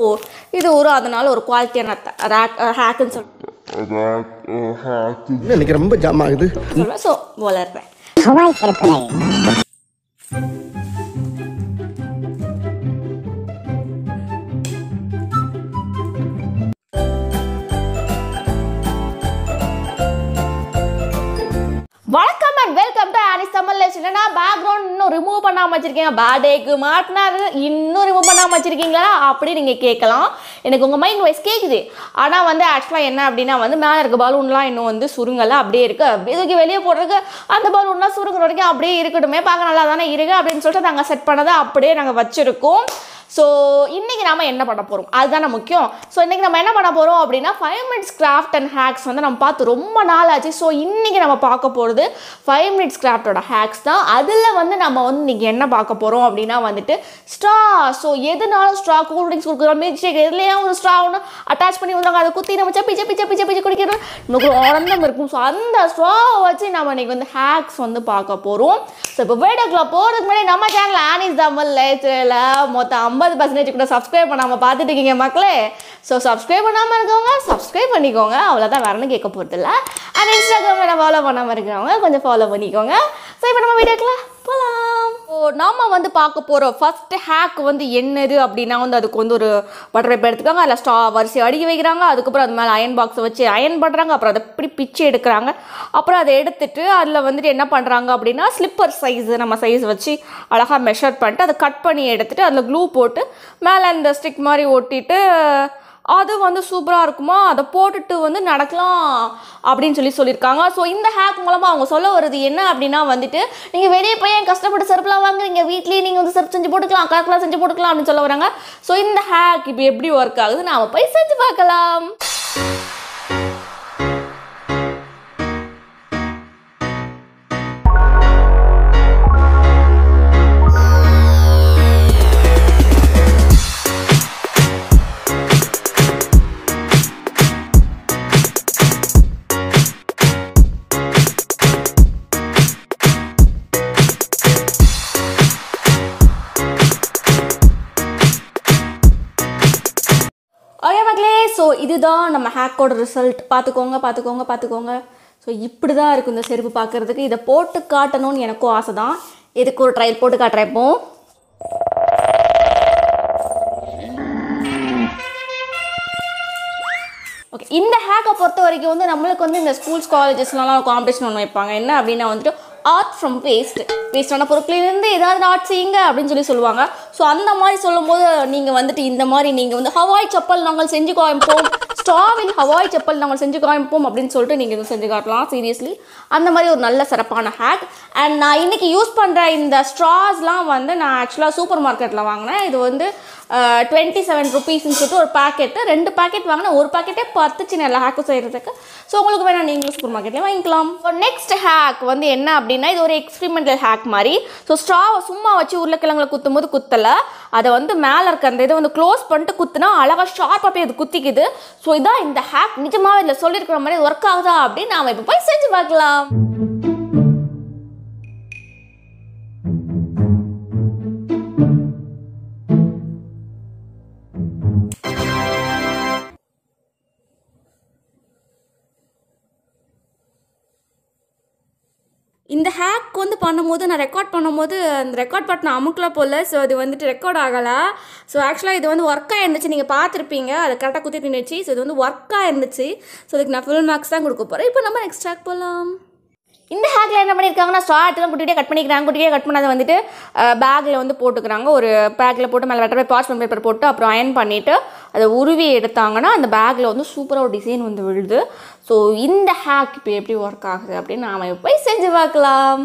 ஓ இது ஒரு அதனால ஒரு குவாலிட்டியான ஹேக்குன்னு சொல் எனக்கு ரொம்ப ஜாம் ஆகுது சொல்லுவேன் ஸோ வளர்றேன் வணக்கம் and welcome to Annie's Tamil lesson என்ன பேக்ரவுண்ட் இன்னும் ரிமூவ் பண்ணாமல் வச்சிருக்கீங்க பேர்டேக்கு மாட்டினாரு இன்னும் ரிமூவ் பண்ணாமல் வச்சிருக்கீங்களா அப்படி நீங்கள் கேட்கலாம் எனக்கு உங்கள் மைண்ட் வைஸ் கேட்குது ஆனால் வந்து ஆக்சுவலாக என்ன அப்படின்னா வந்து மேலே இருக்க பலூன்லாம் இன்னும் வந்து சுருங்கலை அப்படியே இருக்கு அப்படியே தூக்கி வெளியே போடுறதுக்கு அந்த பலூன்லாம் சுருங்குற வரைக்கும் அப்படியே இருக்கட்டுமே பார்க்க நல்லா தானே இருக்குது அப்படின்னு சொல்லிட்டு நாங்கள் செட் பண்ணதை அப்படியே நாங்கள் வச்சுருக்கோம் ஸோ இன்றைக்கி நாம என்ன பண்ண போகிறோம் அதுதானே முக்கியம் ஸோ இன்றைக்கி நம்ம என்ன பண்ண போகிறோம் அப்படின்னா five minutes craft and hacks வந்து நம்ம பார்த்து ரொம்ப நாள் ஆச்சு ஸோ இன்றைக்கி நம்ம பார்க்க போகிறது ஃபைவ் மினிட்ஸ் கிராஃப்டோட ஹேக்ஸ் தான் அதில் வந்து நம்ம வந்து இன்றைக்கி என்ன பார்க்க போகிறோம் அப்படின்னா வந்துட்டு ஸ்ட்ரா ஸோ எதுனாலும் ஸ்ட்ரா கூல் ட்ரிங்க்ஸ் கொடுக்குறோம் மில்க் ஷேக் எதுலேயும் ஒரு ஸ்ட்ரா ஒன்று அட்டாச் பண்ணி விடுறாங்க அதை குத்தி நம்ம சப்பி சப்பி சப்பி சப்பி குடிக்கிறோம் நமக்கு ஒரு ஆனந்தம் இருக்கும் ஸோ அந்த ஸ்ட்ராவை வச்சு நம்ம இன்றைக்கி வந்து ஹேக்ஸ் வந்து பார்க்க போகிறோம் ஸோ இப்போ வீடியோக்குள்ள போகிறதுக்கு முன்னாடி நம்ம சேனல் ஆனிஸ் தமிழ் லேச்சில் மொத்தம் ஐம்பது பர்சன்டேஜ் கூட சப்ஸ்கிரைப் பண்ணாமல் பார்த்துட்டு இருக்கீங்க மக்களே ஸோ சப்ஸ்கிரைப் பண்ணாமல் இருக்கவங்க சப்ஸ்கிரைப் பண்ணிக்கோங்க அவ்வளோதான் வேறன்னு கேட்க போகிறதில்ல அண்ட் இன்ஸ்டாகிராமில் ஃபாலோ பண்ணாமல் இருக்கிறவங்க கொஞ்சம் ஃபாலோ பண்ணிக்கோங்க ஸோ இப்போ நம்ம வீடியோக்குள்ள போகலாம் ஸோ நாம வந்து பார்க்க போகிற ஃபர்ஸ்ட் ஹேக் வந்து என்னது அப்படின்னா வந்து அதுக்கு வந்து ஒரு பட்டரை இப்போ எடுத்துக்காங்க அதில் ஸ்டா வரிசை அடுக்கி வைக்கிறாங்க அதுக்கப்புறம் அது மேலே அயன் பாக்ஸை வச்சு அயன் பண்ணுறாங்க அப்புறம் அதை இப்படி பிச்சு எடுக்கிறாங்க அப்புறம் அதை எடுத்துட்டு அதில் வந்துட்டு என்ன பண்ணுறாங்க அப்படின்னா ஸ்லிப்பர் சைஸ் நம்ம சைஸ் வச்சு அழகாக மெஷர் பண்ணிட்டு அதை கட் பண்ணி எடுத்துட்டு அதில் க்ளூ போட்டு மேலே அந்த ஸ்டிக் மாதிரி ஒட்டிட்டு அது வந்து சூப்பராக இருக்குமா அதை போட்டுட்டு வந்து நடக்கலாம் அப்படின்னு சொல்லி சொல்லியிருக்காங்க ஸோ இந்த ஹேக் மூலமாக அவங்க சொல்ல வருது என்ன அப்படின்னா வந்துட்டு நீங்கள் வெளியே போய் ஏன் கஷ்டப்பட்டு செருப்புலாம் வாங்குறீங்க வீட்லேயே நீங்கள் வந்து செருப்பு செஞ்சு போட்டுக்கலாம் கலக்கலாம் செஞ்சு போட்டுக்கலாம் அப்படின்னு சொல்ல வராங்க ஸோ இந்த ஹேக் இப்போ எப்படி ஒர்க் ஆகுது நாம் போய் செஞ்சு பார்க்கலாம் ஓகே மக்களே ஸோ இதுதான் நம்ம ஹேக்கோட ரிசல்ட் பார்த்துக்கோங்க பார்த்துக்கோங்க பார்த்துக்கோங்க ஸோ இப்படி தான் இருக்கும் இந்த செருப்பு பார்க்குறதுக்கு இதை போட்டு காட்டணும்னு எனக்கும் ஆசை தான் இதுக்கு ஒரு ட்ரையல் போட்டு காட்டுறேன் இப்போ ஓகே இந்த ஹேக்கை பொறுத்த வரைக்கும் வந்து நம்மளுக்கு வந்து இந்த ஸ்கூல்ஸ் காலேஜஸ்லாம் காம்படிஷன் ஒன்று வைப்பாங்க என்ன அப்படின்னா வந்துட்டு ஆர்ட் ஃப்ரம் வேஸ்ட் வேஸ்டான பொருட்களிலிருந்து ஏதாவது ஆர்ட் செய்யுங்க அப்படின்னு சொல்லி சொல்லுவாங்க ஸோ அந்த மாதிரி சொல்லும்போது நீங்கள் வந்துட்டு இந்த மாதிரி நீங்கள் வந்து ஹவாய் செப்பல் நாங்கள் செஞ்சு காமிப்போம் ஸ்டாவில் ஹவாய் செப்பல் நாங்கள் செஞ்சு காமிப்போம் அப்படின்னு சொல்லிட்டு நீங்கள் இது செஞ்சு காட்டலாம் சீரியஸ்லி அந்த மாதிரி ஒரு நல்ல சிறப்பான ஹேக் அண்ட் நான் இன்றைக்கி யூஸ் பண்ணுற இந்த ஸ்ட்ராஸ்லாம் வந்து நான் ஆக்சுவலாக சூப்பர் மார்க்கெட்டில் வாங்கினேன் இது வந்து டுவெண்ட்டி செவன் ருபீஸ்னு சொல்லிட்டு ஒரு பாக்கெட்டு ரெண்டு பாக்கெட் வாங்கினேன் ஒரு பாக்கெட்டே பத்து சின்ன எல்லா ஹேக்கும் செய்கிறதுக்கு ஸோ உங்களுக்கு வேணால் நீங்களும் சூப்பர் மார்க்கெட்லேயே வாங்கிக்கலாம் நெக்ஸ்ட் ஹேக் வந்து என்ன அப்படின்னா இது ஒரு எக்ஸ்பெரிமெண்டல் ஹேக் மாதிரி ஸோ ஸ்ட்ராவை சும்மா வச்சு உருளைக்கிழங்குல குத்தும் போது குத்தலை அதை வந்து மேலே இருக்க அந்த இதை வந்து க்ளோஸ் பண்ணிட்டு குத்துனா அழகாக ஷார்ப்பாக போய் அது குத்திக்குது ஸோ இதான் இந்த ஹேக் நிஜமாவே இதில் சொல்லியிருக்கிற மாதிரி ஒர்க் ஆகுதா அப்படின்னு நாம் இப்போ போய் செஞ்சு பார்க்கலாம் இந்த ஹேக் வந்து பண்ணும்போது நான் ரெக்கார்ட் பண்ணும்போது அந்த ரெக்கார்ட் பட்டன் அமுக்கல போல் ஸோ அது வந்துட்டு ரெக்கார்ட் ஆகலை ஸோ ஆக்சுவலாக இது வந்து ஒர்க்காக இருந்துச்சு நீங்கள் பார்த்துருப்பீங்க அது கரெக்டாக குத்தி நின்றுச்சு ஸோ இது வந்து ஒர்க்காக இருந்துச்சு ஸோ இதுக்கு நான் ஃபுல் மார்க்ஸ் தான் கொடுக்க போகிறேன் இப்போ நம்ம நெக்ஸ்ட் ஹேக் போகலாம் இந்த ஹேக்கில் என்ன பண்ணியிருக்காங்கன்னா ஸ்டார்ட்லாம் குட்டிகிட்டே கட் பண்ணிக்கிறாங்க குட்டிகிட்டே கட் பண்ணதை வந்துட்டு பேக்கில் வந்து போட்டுக்கிறாங்க ஒரு பேக்கில் போட்டு மேலே வெட்டர் பார்ச்மெண்ட் பேப்பர் போட்டு அப்புறம் அயன் பண்ணிவிட்டு அதை உருவி எடுத்தாங்கன்னா அந்த பேக்கில் வந்து சூப்பராக ஒரு டிசைன் வந்து விழுது ஸோ இந்த ஹேக் இப்போ எப்படி ஒர்க் ஆகுது அப்படின்னு நாம் இப்போ போய் செஞ்சு பார்க்கலாம்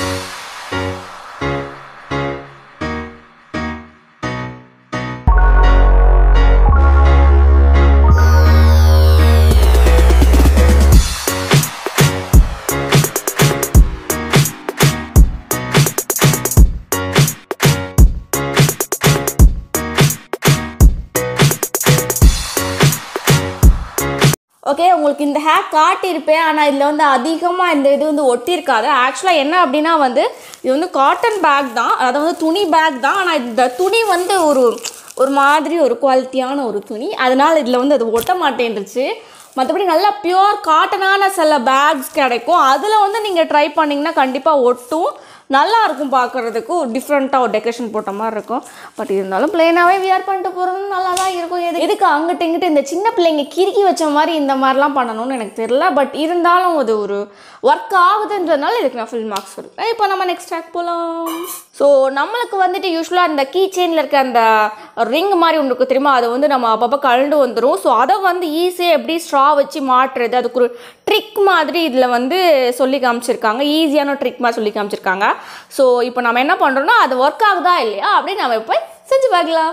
ஓகே உங்களுக்கு இந்த ஹேக் காட்டியிருப்பேன் ஆனால் இதில் வந்து அதிகமாக இந்த இது வந்து ஒட்டியிருக்காது ஆக்சுவலாக என்ன அப்படின்னா வந்து இது வந்து காட்டன் பேக் தான் அதாவது வந்து துணி பேக் தான் ஆனால் இந்த துணி வந்து ஒரு ஒரு மாதிரி ஒரு குவாலிட்டியான ஒரு துணி அதனால் இதில் வந்து அது ஒட்ட மாட்டேன்ருச்சு மற்றபடி நல்லா பியூர் காட்டனான சில பேக்ஸ் கிடைக்கும் அதில் வந்து நீங்கள் ட்ரை பண்ணிங்கன்னா கண்டிப்பாக ஒட்டும் நல்லா இருக்கும் பார்க்குறதுக்கு ஒரு டிஃப்ரெண்ட்டாக ஒரு டெக்கரேஷன் போட்ட மாதிரி இருக்கும் பட் இருந்தாலும் பிளெயினாகவே வியர் பண்ணிட்டு போகிறது நல்லா தான் இருக்கும் எது எதுக்கு அங்கிட்டு இங்கிட்டு இந்த சின்ன பிள்ளைங்க கிறுக்கி வச்ச மாதிரி இந்த மாதிரிலாம் பண்ணணும்னு எனக்கு தெரியல பட் இருந்தாலும் அது ஒரு ஒர்க் ஆகுதுன்றதுனால இதுக்கு நான் ஃபுல் மார்க்ஸ் கொடுப்பேன் இப்போ நம்ம நெக்ஸ்ட் ட்ராக் போகலாம் ஸோ நம்மளுக்கு வந்துட்டு யூஸ்வலாக அந்த கீ செயினில் இருக்க அந்த ரிங் மாதிரி ஒன்று இருக்கு தெரியுமா அது வந்து நம்ம அப்பப்போ கழண்டு வந்துடும் ஸோ அதை வந்து ஈஸியாக எப்படி ஸ்ட்ரா வச்சு மாட்டுறது அதுக்கு ஒரு ட்ரிக் மாதிரி இதில் வந்து சொல்லி காமிச்சிருக்காங்க ஈஸியான ட்ரிக் மாதிரி சொல்லி காமிச்சிருக்காங்க ஸோ இப்போ நம்ம என்ன பண்ணுறோம்னா அது ஒர்க் ஆகுதா இல்லையா அப்படின்னு நம்ம போய் செஞ்சு பார்க்கலாம்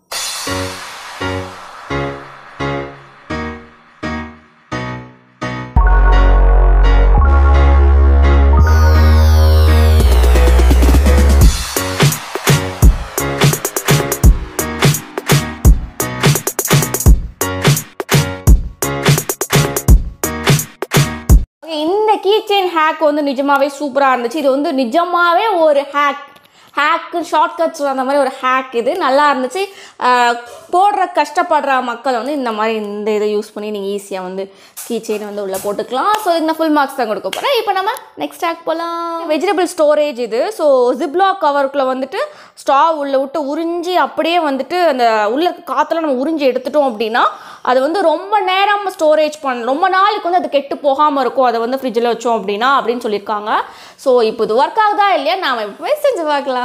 Okay, இந்த கீ செயின் ஹேக் வந்து நிஜமாவே சூப்பராக இருந்துச்சு இது வந்து நிஜமாவே ஒரு ஹேக் ஹேக்கு ஷார்ட்கட்ஸ் அந்த மாதிரி ஒரு ஹேக் இது நல்லா இருந்துச்சு ஆஹ் போடுற கஷ்டப்படுற மக்கள் வந்து இந்த மாதிரி இந்த இதை யூஸ் பண்ணி நீங்கள் ஈஸியாக வந்து கீ செயின் வந்து உள்ளே போட்டுக்கலாம் ஸோ இதுக்கு நான் ஃபுல் மார்க்ஸ் தான் கொடுக்க போகிறேன் இப்போ நம்ம நெக்ஸ்ட் ஹேக் போகலாம் வெஜிடபிள் ஸ்டோரேஜ் இது ஸோ ஜிப்லாக் கவருக்குள்ளே வந்துட்டு ஸ்டா உள்ளே விட்டு உறிஞ்சி அப்படியே வந்துட்டு அந்த உள்ள இருக்க காற்றெல்லாம் நம்ம உறிஞ்சி எடுத்துட்டோம் அப்படின்னா அது வந்து ரொம்ப நேரம் ஸ்டோரேஜ் பண்ண ரொம்ப நாளைக்கு வந்து அது கெட்டு போகாமல் இருக்கும் அதை வந்து ஃப்ரிட்ஜில் வச்சோம் அப்படின்னா அப்படின்னு சொல்லியிருக்காங்க ஸோ இப்போ இது ஒர்க் ஆகுதா இல்லையா நாம் இப்போ போய் செஞ்சு பார்க்கலாம்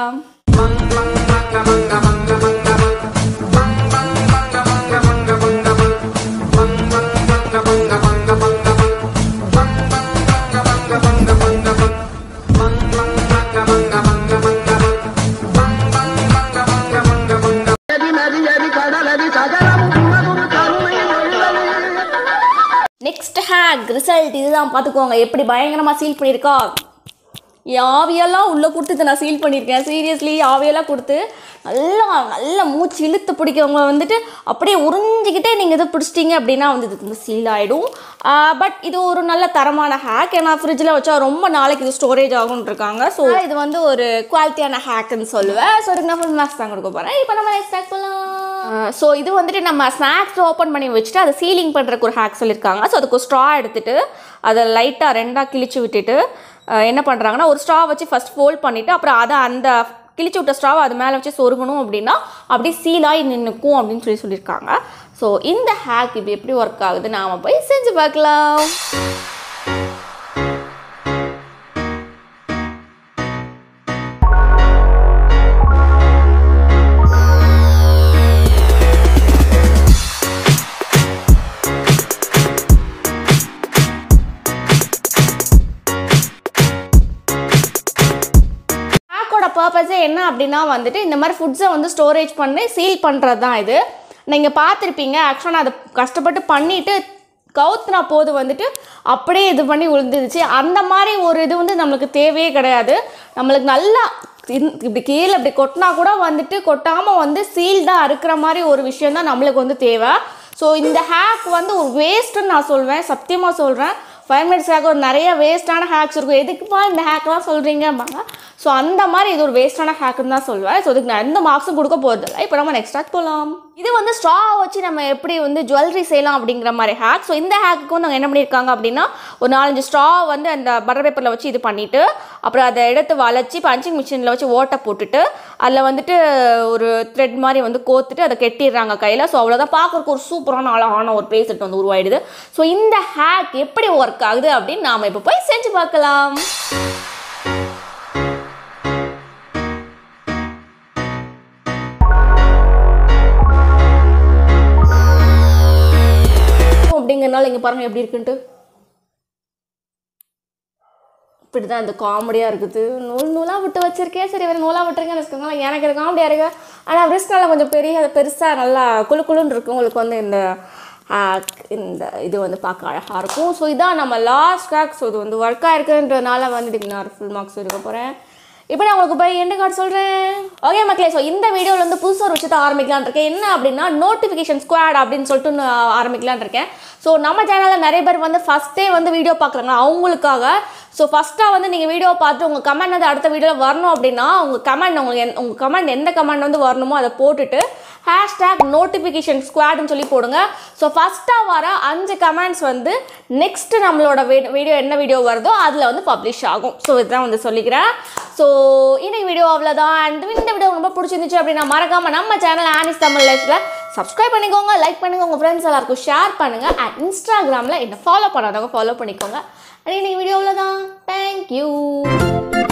நதி நதியடி கடலடி சகலம் உணரும் தன்மை உள்ளது நெக்ஸ்ட் ஹேக் ரிசல்ட் இதுதான் பார்த்துக்கோங்க எப்படி பயங்கரமாக சீல் பண்ணியிருக்கா ஆவியெல்லாம் உள்ளே கொடுத்து இதை நான் சீல் பண்ணியிருக்கேன் சீரியஸ்லி ஆவியெல்லாம் கொடுத்து நல்லா நல்லா மூச்சு இழுத்து பிடிக்கவங்க வந்துட்டு அப்படியே உறிஞ்சிக்கிட்டே நீங்கள் இதை பிடிச்சிட்டிங்க அப்படின்னா வந்து இதுக்கு வந்து சீல் ஆகிடும் பட் இது ஒரு நல்ல தரமான ஹேக் ஏன்னா ஃப்ரிட்ஜில் வச்சா ரொம்ப நாளைக்கு இது ஸ்டோரேஜ் ஆகும்னு இருக்காங்க ஸோ இது வந்து ஒரு குவாலிட்டியான ஹேக்குன்னு சொல்லுவேன் ஸோ இதுக்கு நான் ஃபுல் மார்க்ஸ் தான் கொடுக்க போகிறேன் இப்போ நம்ம நெக்ஸ்ட் ஹேக் போகலாம் ஸோ இது வந்துட்டு நம்ம ஸ்நாக்ஸ் ஓப்பன் பண்ணி வச்சுட்டு அதை சீலிங் பண்ணுறதுக்கு ஒரு ஹேக் சொல்லியிருக்காங்க ஸோ அதுக்கு ஒரு ஸ்ட்ரா எடுத்துட்டு அதை லைட்டாக ரெண்டாக கிழிச்சு விட்டுட்டு அஹ், என்ன பண்ணுறாங்கன்னா ஒரு ஸ்ட்ரா வச்சு ஃபஸ்ட் ஃபோல்ட் பண்ணிவிட்டு அப்புறம் அதை அந்த கிழிச்சு விட்ட ஸ்ட்ராவை அது மேலே வச்சு சொருகணும் அப்படின்னா அப்படியே சீலாகி நின்றுக்கும் அப்படின்னு சொல்லி சொல்லியிருக்காங்க ஸோ இந்த ஹேக் இப்போ எப்படி ஒர்க் ஆகுது நாம் போய் செஞ்சு பார்க்கலாம் ஹேக்கோட பர்பஸே என்ன அப்படின்னா வந்துட்டு இந்த மாதிரி ஃபுட்ஸை வந்து ஸ்டோரேஜ் பண்ணி சீல் பண்ணுறது தான் இது நீங்கள் பார்த்துருப்பீங்க ஆக்சுவலாக நான் அதை கஷ்டப்பட்டு பண்ணிவிட்டு கவுத்துனா போது வந்துட்டு அப்படியே இது பண்ணி விழுந்துருச்சு அந்த மாதிரி ஒரு இது வந்து நம்மளுக்கு தேவையே கிடையாது நம்மளுக்கு நல்லா இந்- இப்படி கீழே இப்படி கொட்டினா கூட வந்துட்டு கொட்டாமல் வந்து சீல்டாக இருக்கிற மாதிரி ஒரு விஷயம் தான் நம்மளுக்கு வந்து தேவை ஸோ இந்த ஹேக் வந்து ஒரு வேஸ்ட்டுன்னு நான் சொல்வேன் சத்தியமாக சொல்கிறேன் ஃபைவ் மினிட்ஸ் ஹேக் ஒரு நிறைய வேஸ்ட்டான ஹேக்ஸ் இருக்கும் எதுக்குப்பா இந்த ஹேக்லாம் சொல்கிறீங்கம்பாங்க ஸோ அந்த மாதிரி இது ஒரு வேஸ்ட்டான ஹேக்குன்னு தான் சொல்வேன் ஸோ இதுக்கு நான் எந்த மார்க்ஸும் கொடுக்க போகிறதில்ல இப்போ நம்ம நெக்ஸ்ட் ஹேக் போகலாம் இது வந்து ஸ்ட்ரா வச்சு நம்ம எப்படி வந்து ஜுவல்லரி செய்யலாம் அப்படிங்கிற மாதிரி ஹேக் ஸோ இந்த ஹேக்குக்கு வந்து அவங்க என்ன பண்ணியிருக்காங்க அப்படின்னா ஒரு நாலஞ்சு ஸ்ட்ரா வந்து அந்த பட்டர் பேப்பரில் வச்சு இது பண்ணிவிட்டு அப்புறம் அதை எடுத்து வளைச்சி பஞ்சிங் மிஷினில் வச்சு ஓட்டை போட்டுட்டு அதில் வந்துட்டு ஒரு த்ரெட் மாதிரி வந்து கோத்துட்டு அதை கெட்டிடுறாங்க கையில் ஸோ அவ்வளோதான் பார்க்குறக்கு ஒரு சூப்பரான அழகான ஒரு பேசட் வந்து உருவாயிடுது ஸோ இந்த ஹேக் எப்படி ஒர்க் ஆகுது அப்படின்னு நாம் இப்போ போய் செஞ்சு பார்க்கலாம் அப்படிங்கிறனால இங்கே பாருங்க எப்படி இருக்குன்ட்டு இப்படி தான் இந்த காமெடியாக இருக்குது நூல் நூலாக விட்டு வச்சிருக்கேன் சரி வேறு நூலாக விட்டுருங்கன்னு வச்சுக்கோங்களேன் எனக்கு இது காமெடியாக இருக்கு ஆனால் ரிஸ்க் நல்லா கொஞ்சம் பெரிய பெருசாக நல்லா குளு குளுன்னு இருக்கும் உங்களுக்கு வந்து இந்த ஹேக் இந்த இது வந்து பார்க்க அழகாக இருக்கும் ஸோ இதான் நம்ம லாஸ்ட் ஹேக் ஸோ இது வந்து ஒர்க் ஆயிருக்குன்றதுனால வந்து இதுக்கு நான் ஃபுல் மார்க்ஸ் எடுக்க போகிறேன் இப்போ நான் உங்களுக்கு போய் எண்டு கார்டு சொல்கிறேன் ஓகே மக்களே ஸோ இந்த வீடியோவில் வந்து புதுசாக ஒரு விஷயத்தை ஆரம்பிக்கலாம்னு இருக்கேன் என்ன அப்படின்னா நோட்டிஃபிகேஷன் ஸ்குவாட் அப்படின்னு சொல்லிட்டு நான் ஆரம்பிக்கலாம்னு இருக்கேன் ஸோ நம்ம சேனலில் நிறைய பேர் வந்து ஃபஸ்ட்டே வந்து வீடியோ பார்க்குறாங்க அவங்களுக்காக ஸோ ஃபஸ்ட்டாக வந்து நீங்கள் வீடியோ பார்த்து உங்கள் கமெண்ட் வந்து அடுத்த வீடியோவில் வரணும் அப்படின்னா உங்கள் கமெண்ட் உங்களுக்கு என் உங்கள் கமெண்ட் எந்த கமெண்ட் வந்து வரணுமோ அதை போட்டுட்டு ஹேஷ்டேக் நோட்டிஃபிகேஷன் ஸ்குவாட்னு சொல்லி போடுங்க ஸோ ஃபஸ்ட்டாக வர அஞ்சு கமெண்ட்ஸ் வந்து நெக்ஸ்ட் நம்மளோட வீடியோ என்ன வீடியோ வருதோ அதில் வந்து பப்ளிஷ் ஆகும் ஸோ இதுதான் வந்து சொல்லிக்கிறேன் ஸோ இன்னைக்கு வீடியோ அவ்வளோதான் அண்ட் இந்த வீடியோ ரொம்ப பிடிச்சிருந்துச்சு அப்படின்னா மறக்காமல் நம்ம சேனல் ஆனிஸ் தமிழ் லைஃப்பில் சப்ஸ்கிரைப் பண்ணிக்கோங்க லைக் பண்ணுங்க உங்கள் ஃப்ரெண்ட்ஸ் எல்லாருக்கும் ஷேர் பண்ணுங்கள் அண்ட் இன்ஸ்டாகிராமில் என்னை ஃபாலோ பண்ணாதவங்க ஃபாலோ பண்ணிக்கோங்க அண்ட் இன்னைக்கு வீடியோ அவ்வளோதான் தேங்க்யூ